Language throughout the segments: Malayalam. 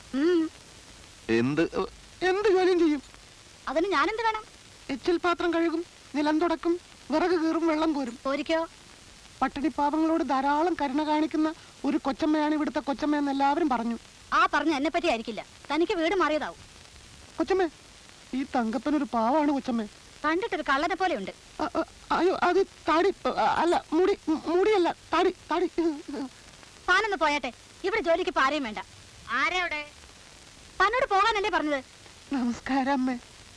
ഉം, എന്ത് എന്ത് ജോലിയും ചെയ്യും അതിന് ഞാനെന്ത് വേണം എച്ചിൽ പാത്രം കഴുകും നിലം തുടക്കും വിറക് കീറും വെള്ളം കോരും പോരിക്കോ പട്ടിണി പാവങ്ങളോട് ധാരാളം കരുണ കാണിക്കുന്ന ഒരു കൊച്ചമ്മയാണ് ഇവിടുത്തെ കൊച്ചമ്മ എന്ന് എല്ലാവരും പറഞ്ഞു ആ പറഞ്ഞ എന്നെ പറ്റി ആയിരിക്കില്ല തനിക്ക് വീട് മാറിയതാവും കൊച്ചമ്മ ഈ തങ്കപ്പനൊരു പാവാണ് കൊച്ചമ്മ കണ്ടിട്ടൊരു കള്ളനെ പോലെ ഉണ്ട് അ- അ- അയ്യോ അത് താടി അ- അല്ല മുടി മു- മുടിയല്ല താടി താടി താനൊന്ന് പോയാട്ടെ ഇവിടെ ജോലിക്ക് ഇപ്പൊ ആരെയും വേണ്ട ആരെവിടെ തന്നോട് പോകാനല്ലേ പറഞ്ഞത് നമസ്കാരം അമ്മേ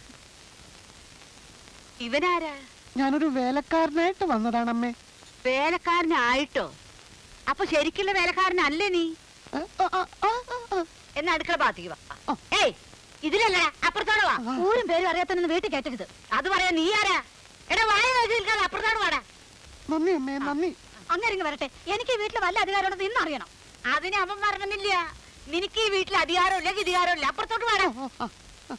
ഇവനാരാ ഞാനൊരു വേലക്കാരനായിട്ട് വന്നതാണ് അമ്മേ വേലക്കാരനായിട്ടോ അപ്പൊ ശരിക്കുള്ള വേലക്കാരനല്ലേ നീ അ- അ- അ- അ- അ- അ. എന്നാ അടുക്കള ഭാഗത്തേക്ക് വാ ഏയ് ഇതിലല്ല അപ്പുറത്തോട് വാ ഊരും പേരും അറിയാത്തന്നെ വീട്ടിൽ കയറ്റരുത് അത് പറയാ നീ ആരാ എടാ വായ നോക്കി നിൽക്കാതെ അപ്പുറത്തോട് വാടാ നന്ദി അമ്മേ നന്ദി അങ്ങനെ വരട്ടെ എനിക്ക് ഈ വീട്ടിൽ വല്ല അധികാരമുണ്ടെന്ന് ഇന്ന് അറിയണം അതിന് അവൻ പറഞ്ഞില്ല നിനക്ക് ഈ വീട്ടിൽ അധികാരമില്ല ഗതികാരമില്ല അപ്പുറത്തോട്ട് വാടാ ആ, ആ.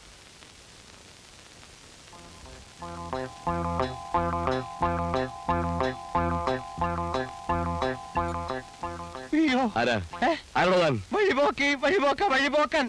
അയ്യോ ആരാ ഏ? ആരോടാ താൻ വഴിപോക്കി വഴിപോക്ക വഴിപോക്കൻ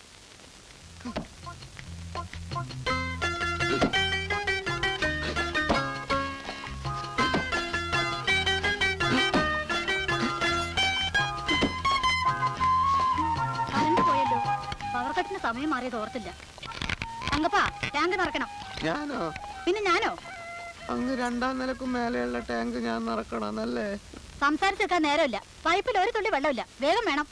കറണ്ട് പോയല്ലോ പവർ കട്ടിന് സമയം മാറിയത് ഓർത്തില്ല തങ്കപ്പാ ടാങ്ക് നിറക്കണം ഞാനോ പിന്നെ ഞാനോ അങ്ങ് രണ്ടാം നിലക്കും മേലെയുള്ള ടാങ്ക് ഞാൻ നിറക്കണമെന്നല്ലേ സംസാരിച്ചെടുക്കാൻ നേരമില്ല പൈപ്പിൽ ഒരു തുള്ളി വെള്ളമില്ല വേഗം വേണം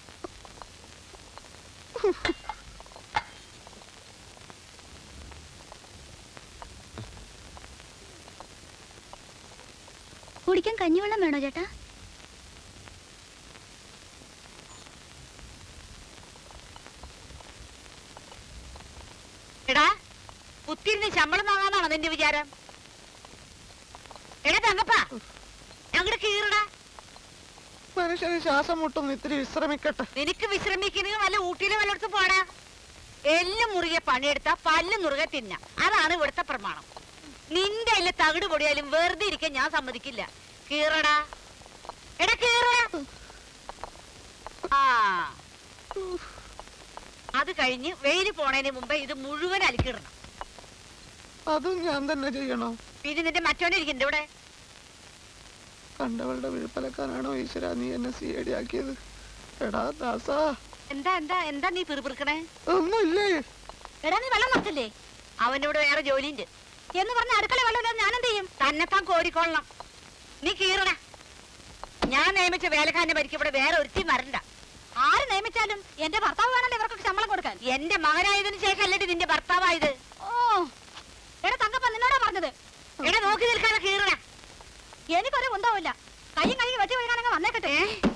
കുടിക്കാൻ കഞ്ഞിവെള്ളം വേണോ ചേട്ടാ എടാ കുത്തിരുന്ന് ശമ്പളം വാങ്ങാന്നാണോ നിന്റെ വിചാരം എടാ തങ്കപ്പാ ഞങ്ങളുടെ കീറടാ മനുഷ്യന് ശ്വാസം മുട്ടുന്നു ഇത്തിരി വിശ്രമിക്കട്ടെ നിനക്ക് വിശ്രമിക്കുന്ന വല്ല ഊട്ടിയിലെ വല്ലയിടത്ത് പോടാ എല്ലും മുറുകെ പണിയെടുത്താ പല്ല് മുറുകെ തിന്ന അതാണ് ഇവിടുത്തെ പ്രമാണം നിന്റെ എല്ലാം തകിട് പൊടിയാലും വെറുതെ ഇരിക്കാൻ ഞാൻ സമ്മതിക്കില്ല കീറടാ എടാ കീറടാ ആ അത് കഴിഞ്ഞ് വെയില് പോണതിന് മുമ്പേ ഇത് മുഴുവൻ അലക്കിടണം അതും ഞാൻ തന്നെ ചെയ്യണോ പിന്നെ നിന്റെ മറ്റോനെ ഇരിക്കണ്ട ഇവിടെ കണ്ടവളുടെ വിഴുപ്പലക്കാനാണോ ഈശ്വര നീ എന്നെ സി ഐ ഡി ആക്കിയത് എടാ ദാസാ എന്താ എന്താ എന്താ നീ പിറുപിറുക്കണേ ഒന്നുമില്ലേ എടാ നീ വെള്ളം നിറച്ചില്ലേ അവനിവിടെ വേറെ ജോലിയുണ്ട് എന്ന് പറഞ്ഞ അടുക്കള വെള്ളമില്ലാതെ ഞാൻ എന്ത് ചെയ്യും തന്നെത്താൻ കോരിക്കൊള്ളണം നീ കീറണ ഞാൻ നിയമിച്ച വേലക്കാരനെ ഭരിക്കും ഇവിടെ വേറെ ഒരുത്തി മരണ്ട ആര് നിയമിച്ചാലും എന്റെ ഭർത്താവ് വേണല്ലോ ഇവർക്കൊക്കെ ശമ്പളം കൊടുക്കാൻ എന്റെ മകനായതിനു ശേഷം അല്ലടി നിന്റെ ഭർത്താവായത് ഓ എടാ തങ്കപ്പ നിന്നോടാ പറഞ്ഞത് ഇവിടെ നോക്കി നിൽക്കാതെ കീറണ എനിക്കൊരു ഉണ്ടാവില്ല കയ്യും കഴുകി വെട്ടി വീഴാണെങ്കിൽ വന്നേക്കട്ടെ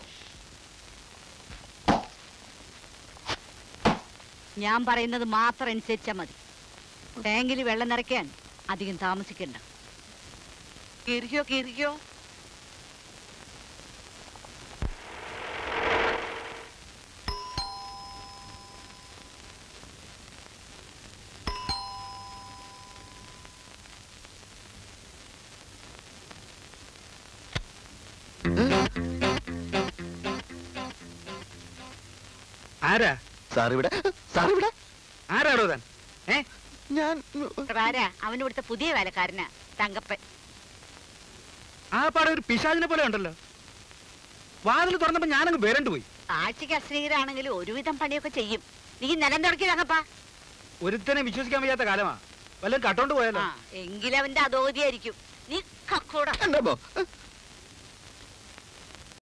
ഞാൻ പറയുന്നത് മാത്രം അനുസരിച്ചാ മതി ടാങ്കിൽ വെള്ളം നിറയ്ക്കാൻ അധികം താമസിക്കണ്ട കീറിക്കോ കീറിക്കോ ആരാ സാർ ഇവിടെ സാർ ഇവിടെ ആരാടോ താൻ ഏ ഞാൻ ആരാ അവൻ ഇവിടുത്തെ പുതിയ വേലക്കാരനാ തങ്കപ്പൻ ആ പാടെ ഒരു പിശാചിനെ പോലെ ഉണ്ടല്ലോ വാതിൽ തുറന്നപ്പോ ഞാനങ്ങ് വേരണ്ട് പോയി ആഴ്ചക്ക് അശ്രീകരാണെങ്കിലും ഒരുവിധം പണിയൊക്കെ ചെയ്യും നീ നിലം തുടക്കി തങ്കപ്പാ ഒരുത്തനെ വിശ്വസിക്കാൻ വയ്യാത്ത കാലമാ വല്ലതും കട്ടോണ്ട് പോയാലോ ആ എങ്കിലവന്റെ അധോഗതിയായിരിക്കും നീ കക്കൂട കണ്ടപ്പോ